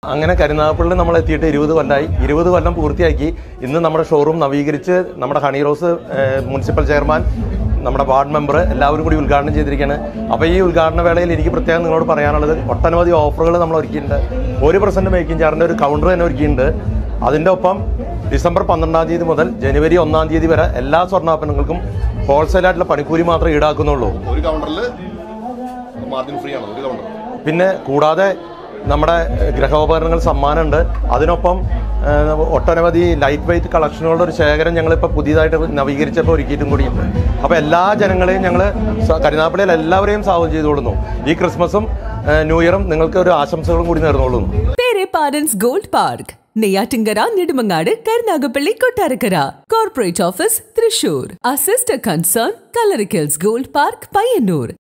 അങ്ങനെ കരുനാഗപ്പള്ളിൽ നമ്മൾ എത്തിയിട്ട് ഇരുപത് കൊല്ലമായി ഇരുപത് കൊല്ലം പൂർത്തിയാക്കി ഇന്ന് നമ്മുടെ ഷോറൂം നവീകരിച്ച് നമ്മുടെ ഹണി റോസ് ഏഹ്, മുനിസിപ്പൽ ചെയർമാൻ നമ്മുടെ വാർഡ് മെമ്പർ എല്ലാവരും കൂടി ഉദ്ഘാടനം ചെയ്തിരിക്കുകയാണ് അപ്പോൾ ഈ ഉദ്ഘാടന വേളയിൽ എനിക്ക് പ്രത്യേകം നിങ്ങളോട് പറയാനുള്ളത് ഒട്ടനവധി ഓഫറുകൾ നമ്മൾ ഒരുക്കിയിട്ടുണ്ട് ഒരു പെർസെൻറ്റ് മേക്കിംഗ് ചാർജിൻ്റെ ഒരു കൗണ്ടർ തന്നെ ഒരുക്കിയിട്ടുണ്ട് അതിൻ്റെ ഒപ്പം ഡിസംബർ പന്ത്രണ്ടാം തീയതി മുതൽ ജനുവരി ഒന്നാം തീയതി വരെ എല്ലാ സ്വർണ്ണാഭരണങ്ങൾക്കും ഹോൾസെയിലായിട്ടുള്ള പണിക്കൂലി മാത്രമേ ഈടാക്കുന്നുള്ളൂ ഒരു കൗണ്ടറിൽ മാർജിൻ ഫ്രീ ആണ് ഒരു കൗണ്ടർ പിന്നെ കൂടാതെ നമ്മുടെ ഗ്രഹോപകരണങ്ങൾ സമ്മാനമുണ്ട് അതിനൊപ്പം ഏഹ്, ഒട്ടനവധി ലൈറ്റ് വെയിറ്റ് കളക്ഷനുകളുടെ ഒരു ശേഖരം ഞങ്ങളിപ്പോൾ പുതിയതായിട്ട് നവീകരിച്ചപ്പോൾ ഒരുക്കിയിട്ടും കൂടിയുണ്ട് അപ്പോൾ എല്ലാ ജനങ്ങളെയും ഞങ്ങൾ കരുനാപ്പള്ളിയിൽ എല്ലാവരെയും സ്വാഗതം ചെയ്തുകൊള്ളുന്നു ഈ ക്രിസ്മസും ഏഹ്, ന്യൂ ഇയറും നിങ്ങൾക്ക് ഒരു ആശംസകളും കൂടി നേർന്നുകൊള്ളുന്നു പേരെ പാരൻസ് Gold Park Neyyattinkara Nedumangad Karunagappally Kottarakkara corporate office Thrissur assistant concern കലറിക്കൽസ് ഗോൾഡ് പാർക്ക് പയ്യന്നൂർ